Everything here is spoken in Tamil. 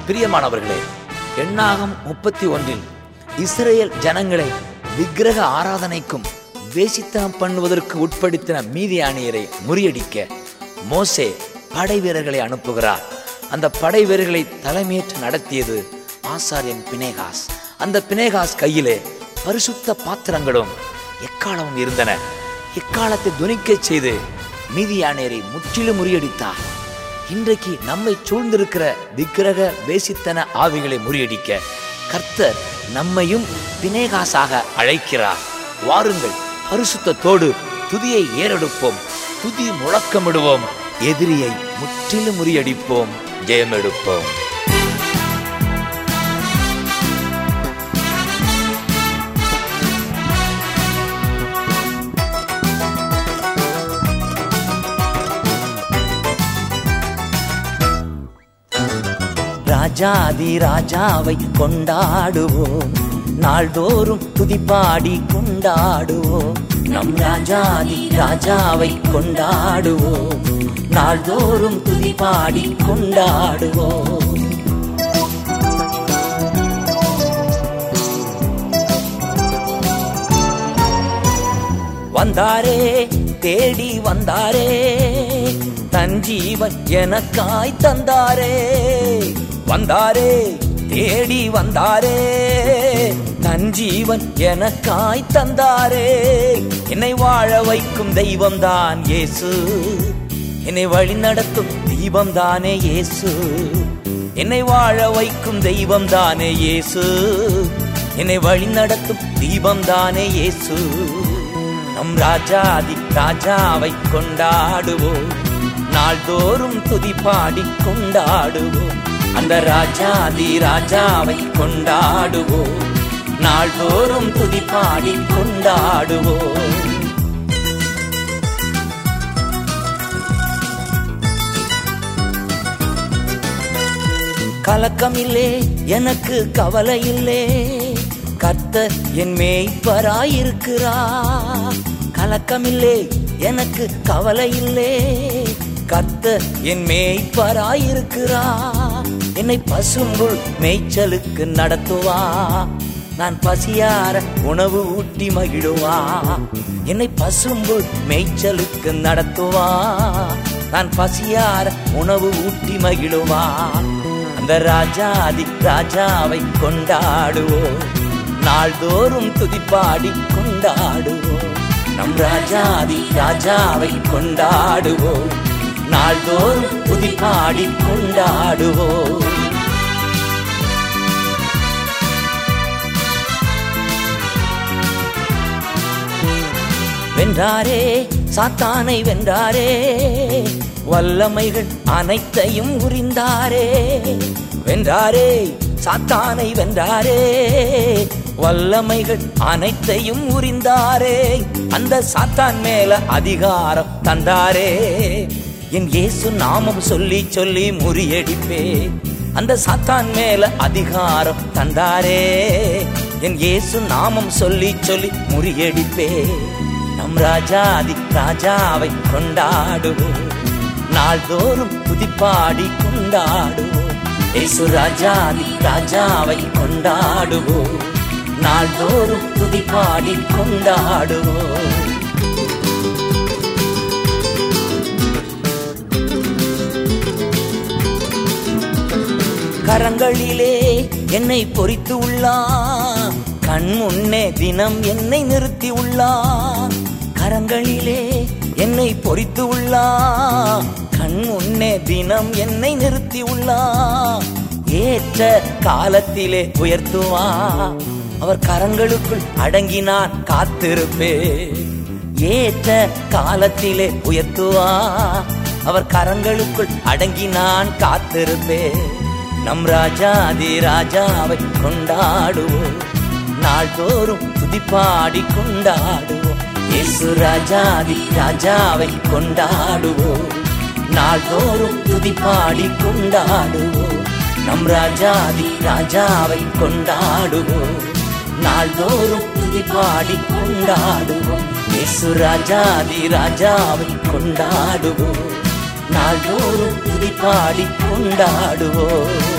பிரியமானவர்களே எண்ணாகம் முப்பத்தி ஒன்றில் இஸ்ரேல் ஜனங்களை விக்கிரக ஆராதனைக்கும் வேசித்தனம் பண்ணுவதற்கு உட்படுத்தின மீதியானியரை முறியடிக்க மோசே படை வீரர்களை அனுப்புகிறார் அந்த படை வீரர்களை தலைமையேற்று நடத்தியது ஆசாரியன் பினேகாஸ் அந்த பினேகாஸ் கையிலே பரிசுத்த பாத்திரங்களும் எக்காலமும் இருந்தன எக்காலத்தை துணிக்கச் செய்து மீதியானியரை முற்றிலும் முறியடித்தார் இன்றைக்கு நம்மை சூழ்ந்திருக்கிற விக்கிரக வேசித்தன ஆவிகளை முறியடிக்க கர்த்தர் நம்மையும் பினேகாசாக அழைக்கிறார் வாருங்கள் பரிசுத்தத்தோடு துதியை ஏறெடுப்போம் துதி முழக்கமிடுவோம் எதிரியை முற்றிலும் முறியடிப்போம் ஜெயமெடுப்போம் ராஜாதி ராஜாவை கொண்டாடுவோம் நாள்தோறும் துதிப்பாடி கொண்டாடுவோம் நம் ராஜாதி ராஜாவை கொண்டாடுவோம் நாள்தோறும் துதிப்பாடி கொண்டாடுவோம் வந்தாரே தேடி வந்தாரே தன் ஜீவன் எனக்காய் தந்தாரே வந்தாரே தேடி வந்தாரே தன் ஜீவன் எனக்காய் தந்தாரே என்னை வாழ வைக்கும் தெய்வம்தான் இயேசு என்னை வழி நடத்தும் தீபம் தானே இயேசு என்னை வாழ வைக்கும் தெய்வம் தானே இயேசு என்னை வழி நடத்தும் தீபம் தானே இயேசு நம் ராஜாதி ராஜாவை கொண்டாடுவோம் நாள்தோறும் துதி பாடி கொண்டாடுவோம் அந்த ராஜாதி ராஜாவை கொண்டாடுவோம் நாள்தோறும் துதி பாடி கொண்டாடுவோம் கலக்கமில்லே எனக்கு கவலை இல்லே கர்த்தர் என் மேய்ப்பராயிருக்கிறா கலக்கமில்லே எனக்கு கவலை இல்லே கர்த்தர் என் மேய்ப்பராயிருக்கிறா என்னை பசும்புல் மேய்ச்சலுக்கு நடத்துவா நான் பசியார உணவு ஊட்டி மகிழுவா என்னை பசும்புல் மேய்ச்சலுக்கு நடத்துவா நான் பசியார உணவு ஊட்டி மகிழுவா அந்த ராஜாதி ராஜாவை கொண்டாடுவோம் நாள்தோறும் துதிப்பாடி கொண்டாடுவோம் நம் ராஜாதி ராஜாவை கொண்டாடுவோம் நாள்தோறும் துதிப்பாடி கொண்டாடுவோம் வென்றாரே சாத்தானை வென்றாரே வல்லமைகள் அனைத்தையும் உரிந்தாரே வென்றாரே சாத்தானை வென்றாரே வல்லமைகள் அனைத்தையும் உரிந்தாரே அந்த சாத்தான் மேல அதிகாரம் தந்தாரே என் இயேசு நாமம் சொல்லி சொல்லி முறியடிப்பே அந்த சாத்தான் மேல அதிகாரம் தந்தாரே என் இயேசு நாமம் சொல்லி சொல்லி முறியடிப்பே நம் ராஜாதி ராஜாவை கொண்டாடுவோம் நாள்தோறும் துதிப்பாடி கொண்டாடுவோம் இயேசு ராஜாதி ராஜாவை கொண்டாடுவோம் நாள்தோறும் துதிப்பாடி கொண்டாடுவோம் கரங்களிலே என்னை பொறித்து உள்ளான் கண் முன்னே தினம் என்னை நிறுத்தி உள்ளான் கரங்களிலே என்னை பொறித்து உள்ளான் கண் முன்னே தினம் என்னை நிறுத்தி உள்ளான் ஏற்ற காலத்திலே உயர்த்துவா அவர் கரங்களுக்குள் அடங்கி நான் காத்திருப்பேன் ஏற்ற காலத்திலே உயர்த்துவா அவர் கரங்களுக்குள் அடங்கி நான் காத்திருப்பேன் நம் ராஜாதி ராஜாவை கொண்டாடுவோம் நாள்தோறும் துதிப்பாடி கொண்டாடுவோம் இயேசு ராஜாதி ராஜாவை கொண்டாடுவோம் நாள்தோறும் துதிப்பாடி கொண்டாடுவோம் நம் ராஜாதி ராஜாவை கொண்டாடுவோம் நாள்தோறும் துதிப்பாடி கொண்டாடுவோம் இயேசு ராஜாதி ராஜாவை கொண்டாடுவோம் நாள்தோறும் துதிப்பாடி கொண்டாடுவோம்